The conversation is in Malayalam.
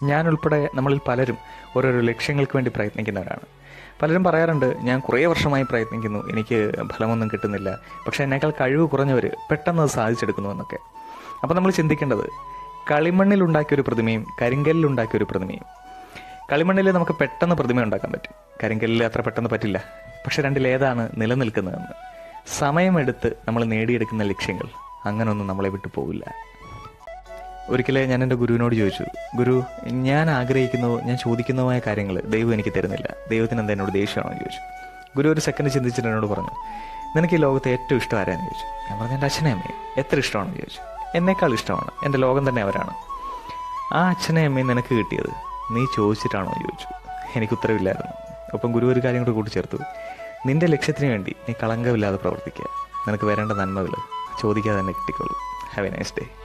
ഞാൻ ഉൾപ്പെടെ നമ്മളിൽ പലരും ഓരോരോ ലക്ഷ്യങ്ങൾക്ക് വേണ്ടി പ്രയത്നിക്കുന്നവരാണ് പലരും പറയാറുണ്ട് ഞാൻ കുറേ വർഷമായി പ്രയത്നിക്കുന്നു എനിക്ക് ഫലമൊന്നും കിട്ടുന്നില്ല പക്ഷേ എന്നേക്കാൾ കഴിവ് കുറഞ്ഞവർ പെട്ടെന്ന് അത് സാധിച്ചെടുക്കുന്നു എന്നൊക്കെ അപ്പോൾ നമ്മൾ ചിന്തിക്കേണ്ടത് കളിമണ്ണിൽ ഉണ്ടാക്കിയ ഒരു പ്രതിമയും കരിങ്കല്ലിൽ ഉണ്ടാക്കിയ ഒരു പ്രതിമയും കളിമണ്ണിൽ നമുക്ക് പെട്ടെന്ന് പ്രതിമ ഉണ്ടാക്കാൻ പറ്റും കരിങ്കല്ലിൽ അത്ര പെട്ടെന്ന് പറ്റില്ല പക്ഷെ രണ്ടിലേതാണ് നിലനിൽക്കുന്നതെന്ന് സമയമെടുത്ത് നമ്മൾ നേടിയെടുക്കുന്ന ലക്ഷ്യങ്ങൾ അങ്ങനൊന്നും നമ്മളെ വിട്ടു പോകില്ല ഒരിക്കലേ ഞാൻ എൻ്റെ ഗുരുവിനോട് ചോദിച്ചു ഗുരു ഞാൻ ആഗ്രഹിക്കുന്നതോ ഞാൻ ചോദിക്കുന്നതുമായ കാര്യങ്ങൾ ദൈവം എനിക്ക് തരുന്നില്ല ദൈവത്തിന് എന്താ എന്നോട് ദേഷ്യമാണോ എന്ന് ചോദിച്ചു ഗുരു ഒരു സെക്കൻഡ് ചിന്തിച്ചിട്ട് എന്നോട് പറഞ്ഞു നിനക്ക് ഈ ലോകത്തെ ഏറ്റവും ഇഷ്ടം ആരാന്ന് ചോദിച്ചു ഞാൻ പറഞ്ഞു എൻ്റെ അച്ഛനെ അമ്മയെ എത്ര ഇഷ്ടമാണെന്ന് ചോദിച്ചു എന്നേക്കാൾ ഇഷ്ടമാണ് എൻ്റെ ലോകം തന്നെ അവരാണ് ആ അച്ഛനെ അമ്മയും നിനക്ക് കിട്ടിയത് നീ ചോദിച്ചിട്ടാണോ എന്ന് ചോദിച്ചു എനിക്ക് ഉത്തരവില്ലായിരുന്നു ഒപ്പം ഗുരു ഒരു കാര്യം കൂടി കൂട്ടിച്ചേർത്തു നിന്റെ ലക്ഷ്യത്തിന് വേണ്ടി നീ കളങ്കമില്ലാതെ പ്രവർത്തിക്കുക നിനക്ക് വരേണ്ട നന്മകൾ ചോദിക്കാതെ തന്നെ കിട്ടിക്കോളൂ ഹാവ് എ നൈസ് ഡേ